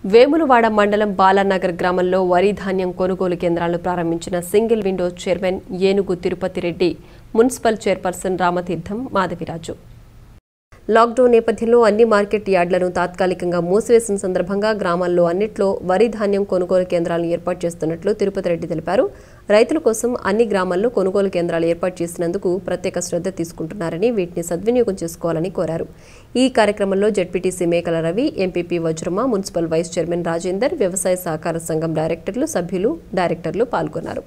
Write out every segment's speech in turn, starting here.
వేములవాడ మండలం బాలానగర్ గ్రామంలో వరి ధాన్యం కొనుగోలు కేంద్రాలను ప్రారంభించిన single window chairman Enugu Tirupati Reddy municipal chairperson Ramatheertham Madhaviraju lockdown నేపథ్యంలో అన్ని మార్కెట్ యార్డులను తాత్కాలికంగా మూసివేసిన సందర్భంగా గ్రామాల్లో అన్నిట్లో వరి ధాన్యం కొనుగోలు కేంద్రాలను ఏర్పాటు చేస్తున్నట్లు తిరుపతి రెడ్డి తెలిపారు రైతుల కోసం అన్ని గ్రామాల్లో కొనుగోలు కేంద్రాలు ఏర్పాటు చేసినందుకు ప్రత్యేక శ్రద్ధ తీసుకుంటున్నారని వీటిని సద్వినియోగం చేసుకోవాలని కోరారు ఈ కార్యక్రమంలో ZPTC Mekala Ravi MPP Vajrama municipal vice chairman Rajender వ్యవసాయ సహకార సంఘం డైరెక్టర్లు సభ్యులు డైరెక్టర్లు పాల్గొన్నారు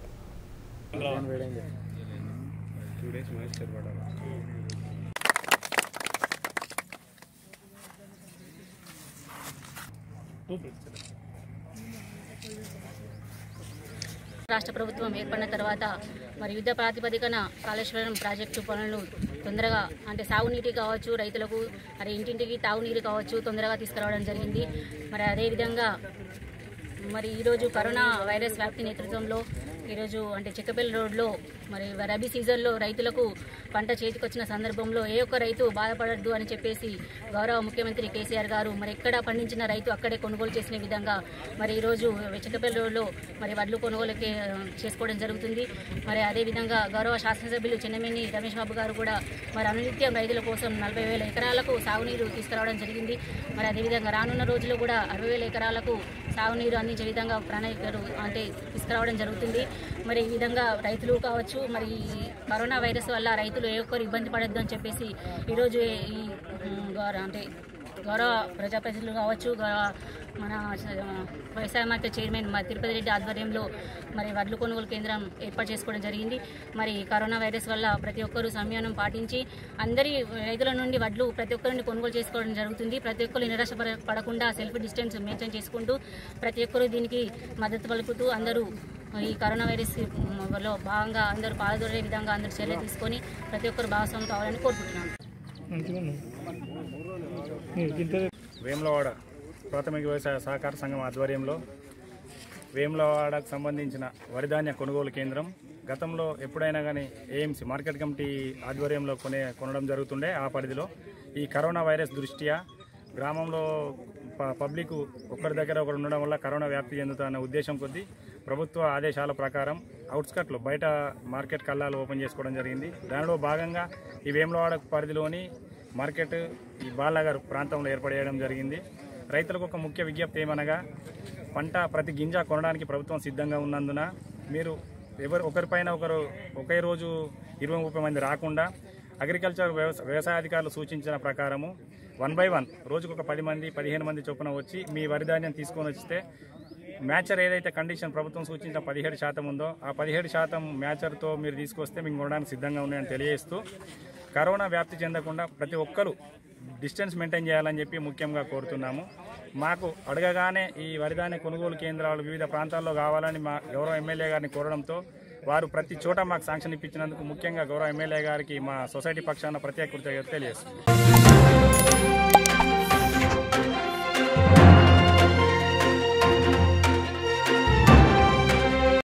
రాష్ట్ర ప్రభుత్వం ఏర్పడిన తర్వాత మరి యుద్ధ ప్రాతిపదికన కాళేశ్వరం ప్రాజెక్టు పనులను తొందరగా అంటే సాగునీటి కావచ్చు రైతులకు మరి ఇంటింటికి తాగునీరు కావచ్చు తొందరగా తీసుకురావడం జరిగింది మరి అదేవిధంగా మరి ఈరోజు కరోనా వైరస్ వ్యాప్తి నేతృత్వంలో ఈరోజు అంటే చెక్కపల్లి రోడ్లో మరి రబీ సీజన్లో రైతులకు పంట చేతికొచ్చిన సందర్భంలో ఏ ఒక్క రైతు బాధపడద్దు అని చెప్పేసి గౌరవ ముఖ్యమంత్రి కేసీఆర్ గారు మరి ఎక్కడ పండించిన రైతు అక్కడే కొనుగోలు చేసిన విధంగా మరి ఈరోజు చెక్కపల్లి రోడ్లో మరి వడ్లు కొనుగోలుకి ఆ, చేసుకోవడం జరుగుతుంది మరి అదేవిధంగా గౌరవ శాసనసభ్యులు చెన్నమేని రమేష్ బాబు గారు కూడా మరి అనునిత్యం రైతుల కోసం నలభై వేల ఎకరాలకు సాగునీరు తీసుకురావడం జరిగింది మరి అదేవిధంగా రానున్న రోజుల్లో కూడా అరవై వేల ఎకరాలకు సాగునీరు అందించే విధంగా ప్రణాళికలు అంటే తీసుకురావడం జరుగుతుంది మరి ఈ విధంగా రైతులు కావచ్చు మరి ఈ కరోనా వైరస్ వల్ల రైతులు ఏ ఒక్కరు ఇబ్బంది పడద్దు అని చెప్పేసి ఈరోజు ఈ ఉమ్, గౌరవ అంటే గౌరవ ప్రజాప్రతినిధులు కావచ్చు గౌరవ మన ఆ, వ్యవసాయ మార్కెట్ చైర్మన్ మరి తిరుపతి రెడ్డి ఆధ్వర్యంలో మరి వడ్లు కొనుగోలు కేంద్రం ఏర్పాటు చేసుకోవడం జరిగింది మరి కరోనా వైరస్ వల్ల ప్రతి ఒక్కరూ సంయమనం పాటించి అందరి రైతుల నుండి వడ్లు ప్రతి ఒక్కరిని కొనుగోలు చేసుకోవడం జరుగుతుంది ప్రతి ఒక్కరు నిరాశ పడ- పడకుండా సెల్ఫ్ డిస్టెన్స్ మెయింటైన్ చేసుకుంటూ ప్రతి ఒక్కరూ దీనికి మద్దతు పలుకుతూ అందరూ ఈ కరోనా వైరస్ లో భాగంగా అందరూ పాల్గొనే విధంగా అందరూ చర్యలు తీసుకొని ప్రతి ఒక్కరు భాగస్వామ్యం కావాలని కోరుకుంటున్నాను వేములవాడ ప్రాథమిక వ్యవసాయ సహకార సంఘం ఆధ్వర్యంలో వేములవాడకు సంబంధించిన వరిధాన్య కొనుగోలు కేంద్రం గతంలో ఎప్పుడైనా కానీ ఏఎంసీ మార్కెట్ కమిటీ ఆధ్వర్యంలో కొనే కొనడం జరుగుతుండే ఆ పరిధిలో ఈ కరోనా వైరస్ దృష్ట్యా గ్రామంలో ప- పబ్లిక్ ఒకరి దగ్గర ఒకరు ఉండడం వల్ల కరోనా వ్యాప్తి చెందుతున్న ఉద్దేశం కొద్దీ ప్రభుత్వ ఆదేశాల ప్రకారం అవుట్స్కట్లో బయట మార్కెట్ కల్లాలు ఓపెన్ చేసుకోవడం జరిగింది దానిలో భాగంగా ఈ వేములవాడ పరిధిలోని మార్కెట్ ఈ బాలనగర్ ప్రాంతంలో ఏర్పడేయడం జరిగింది రైతులకు ఒక ముఖ్య విజ్ఞప్తి ఏమనగా పంట ప్రతి గింజ కొనడానికి ప్రభుత్వం సిద్ధంగా ఉన్నందున మీరు ఎవరు ఒకరిపైన ఒకరు ఒకే రోజు ఇరవై ముప్పై మంది రాకుండా అగ్రికల్చర్ వ్యవసాయ వ్యవసాయ అధికారులు సూచించిన ప్రకారము వన్ బై వన్ రోజుకు ఒక పది మంది పదిహేను మంది చొప్పున వచ్చి మీ వరి ధాన్యం తీసుకొని వస్తే మ్యాచర్ ఏదైతే కండిషన్ ప్రభుత్వం సూచించిన పదిహేడు శాతం ఉందో ఆ పదిహేడు శాతం మ్యాచర్తో మీరు తీసుకొస్తే మీకు కొనడానికి సిద్ధంగా ఉన్నాయని తెలియజేస్తూ కరోనా వ్యాప్తి చెందకుండా ప్రతి ఒక్కరూ డిస్టెన్స్ మెయింటైన్ చేయాలని చెప్పి ముఖ్యంగా కోరుతున్నాము మాకు అడగగానే ఈ వరిధాన్య కొనుగోలు కేంద్రాలు వివిధ ప్రాంతాల్లో కావాలని మా గౌరవ ఎమ్మెల్యే గారిని కోరడంతో వారు ప్రతి చోట మాకు శాంక్షన్ ఇప్పించినందుకు ముఖ్యంగా గౌరవ ఎమ్మెల్యే గారికి మా సొసైటీ పక్షాన ప్రత్యేక కృతజ్ఞత తెలియజేస్తుంది